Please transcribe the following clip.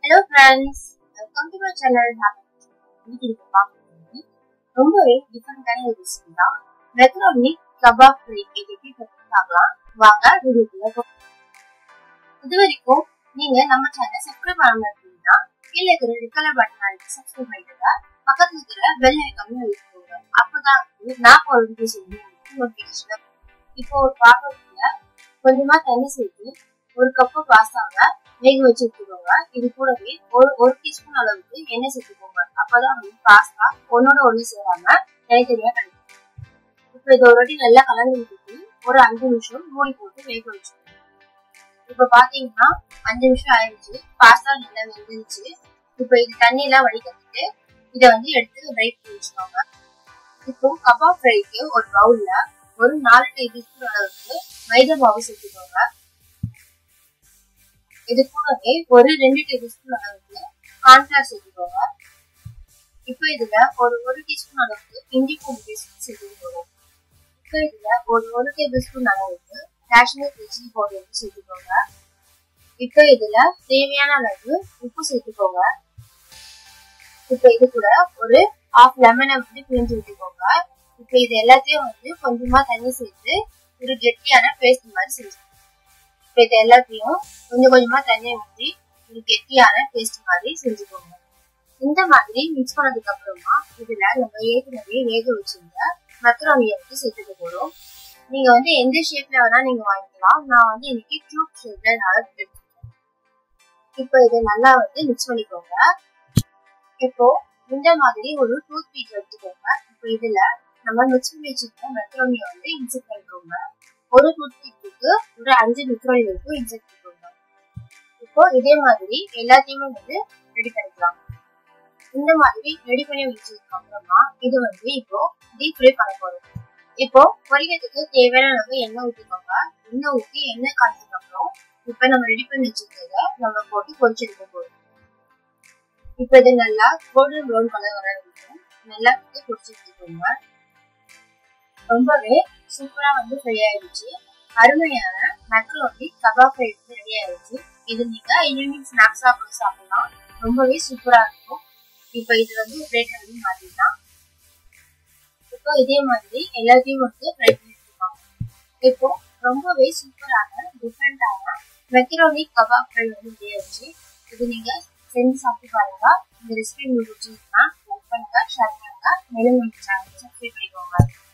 hello friends welcome to my channel இன்னைக்கு இது பார்க்குறது ரொம்பவே டிஃப்ரெண்டான ஒரு ரெசிபி தான் மெக்ரோனி கபாப் ஃப்ரை இது எப்படி பார்க்கலாம் வாங்க வீடியோக்குள்ள போ இது வரைக்கும் நீங்க நம்ம சேனல் சப்ஸ்கிரைப் பண்ணாம இருக்கீங்கன்னா கீழே இருக்கிற ரெட் கலர் பட்டன் அழுத்தி சப்ஸ்கிரைப் பண்ணிடுங்க பக்கத்துல இருக்கிற பெல் ஐக்கானும் அழுத்திக்கோங்க அப்பதான் வந்து நான் போற வீடியோஸ் வந்து நோட்டிஃபிகேஷன் இப்போ ஒரு பாத்திரத்துல கொஞ்சமா தண்ணி சேர்த்து ஒரு கப்பு பாஸ்தாவை வேக வச்சு எடுத்துக்கோங்க இது கூடவே ஒரு ஒரு டீஸ்பூன் அளவுக்கு எண்ணெய் சேர்த்துக்கோங்க அப்பதான் வந்து பாஸ்தா ஒன்னோட ஒண்ணு சேராம தனித்தனியா கிடைக்கும் இப்போ இதை ஒரு வாட்டி நல்லா கலந்து விட்டுட்டு ஒரு அஞ்சு நிமிஷம் மூடி போட்டு வேக வச்சுக்கோங்க இப்ப பாத்தீங்கன்னா அஞ்சு நிமிஷம் ஆயிடுச்சு பாஸ்தா நல்லா வெந்துருச்சு இப்போ இது தண்ணியெல்லாம் வடிகட்டிட்டு இதை வந்து எடுத்து ரைட் பண்ணி வச்சுக்கோங்க இப்போ கபாப் ஃப்ரைக்கு ஒரு பவுல்ல ஒரு நாலு டேபிள் ஸ்பூன் அளவுக்கு மைதா மாவு சேர்த்துக்கோங்க இது கூடவே ஒரு ரெண்டு டேபிள் ஸ்பூன் அளவுக்கு கார்ன்ஃபிளவர் சேர்த்துக்கோங்க இப்போ இதுல ஒரு ஒரு டீஸ்பூன் அளவுக்கு இஞ்சி பூண்டு பேஸ்ட் சேர்த்துக்கோங்க இப்போ இதுல ஒரு ஒரு டேபிள் ஸ்பூன் அளவுக்கு காஷ்மீர் வெஜ்ஜி பவுடர் வந்து சேர்த்துக்கோங்க இப்போ இதுல தேவையான அளவு உப்பு சேர்த்துக்கோங்க இப்போ இது கூட ஒரு ஆஃப் லெமனை வந்து பிழிஞ்சு விட்டுக்கோங்க இப்போ இது எல்லாத்தையும் வந்து கொஞ்சமா தண்ணி சேர்த்து ஒரு கெட்டியான பேஸ்ட் மாதிரி செஞ்சுக்கோங்க இப்போ இது எல்லாத்தையும் கொஞ்சம் கொஞ்சமா தண்ணி ஊற்றி ஒரு கெட்டியான பேஸ்ட் மாதிரி செஞ்சுக்கோங்க இந்த மாதிரி மிக்ஸ் பண்ணதுக்கு அப்புறமா இதுல நம்ம ஏற்கனவே வேக வச்சிருந்த மக்ரோனியை வந்து சேர்த்துக்க போறோம் நீங்க வந்து எந்த ஷேப்ல வேணா நீங்க வாங்கிக்கலாம் நான் வந்து இன்னைக்கு கியூப் ஷேப்ல நான் எடுத்துருக்கேன் இப்போ இதை நல்லா வந்து மிக்ஸ் பண்ணிக்கோங்க இப்போ இந்த மாதிரி ஒரு டூத் பீக் எடுத்துக்கோங்க இப்போ இதுல நம்ம மிக்ஸ் பண்ணி வச்சிருக்க மெக்ரோனியை வந்து இன்செக்ட் பண்ணிக்கோங்க ஒரு டூத் பீக்கு ஒரு அஞ்சு மெக்ரோனி வரைக்கும் இன்செக்ட் பண்ணிக்கோங்க இப்போ இதே மாதிரி எல்லாத்தையுமே வந்து ரெடி பண்ணிக்கலாம் இந்த மாதிரி ரெடி பண்ணி வச்சதுக்கு அப்புறமா இது வந்து இப்போ டீப் ஃப்ரை பண்ண போறோம் இப்போ பொரிக்கிறதுக்கு தேவையான அளவு எண்ணெய் ஊற்றிக்கோங்க எண்ணெய் ஊற்றி எண்ணெய் காய்ச்சதுக்கு அப்புறம் இப்போ நம்ம ரெடி பண்ணி வச்சிருக்கிறத நம்ம போட்டு பொரிச்செடுக்க போறோம் இப்போ இது நல்லா கோல்டன் ப்ரௌன் கலர் வர வரைக்கும் நல்லா வந்து பொரிச்சு எடுத்துக்கோங்க ரொம்பவே சூப்பரா வந்து ஃப்ரை ஆயிடுச்சு அருமையான மக்ரோனி கபாப் ஃப்ரை வந்து ரெடி ஆயிடுச்சு இது நீங்க ஈவினிங் ஸ்நாக்ஸா கூட சாப்பிடலாம் ரொம்பவே சூப்பரா இருக்கும் இப்போ இது வந்து பிளேட் வந்து மாத்திடலாம் இப்போ இதே மாதிரி எல்லாத்தையும் வந்து ஃப்ரை பண்ணி எடுத்துக்கலாம் இப்போ ரொம்பவே சூப்பரான டிஃப்ரெண்டான மெக்ரோனி கபாப் ஃப்ரை வந்து ரெடி ஆயிடுச்சு இது நீங்க செஞ்சு சாப்பிட்டு பாருங்க இந்த ரெசிபி உங்களுக்கு பிடிச்சிருந்தா லைக் பண்ணுங்க ஷேர் பண்ணுங்க மேலும் நம்ம சேனல் சப்ஸ்கிரைப் பண்ணிக்கோங்க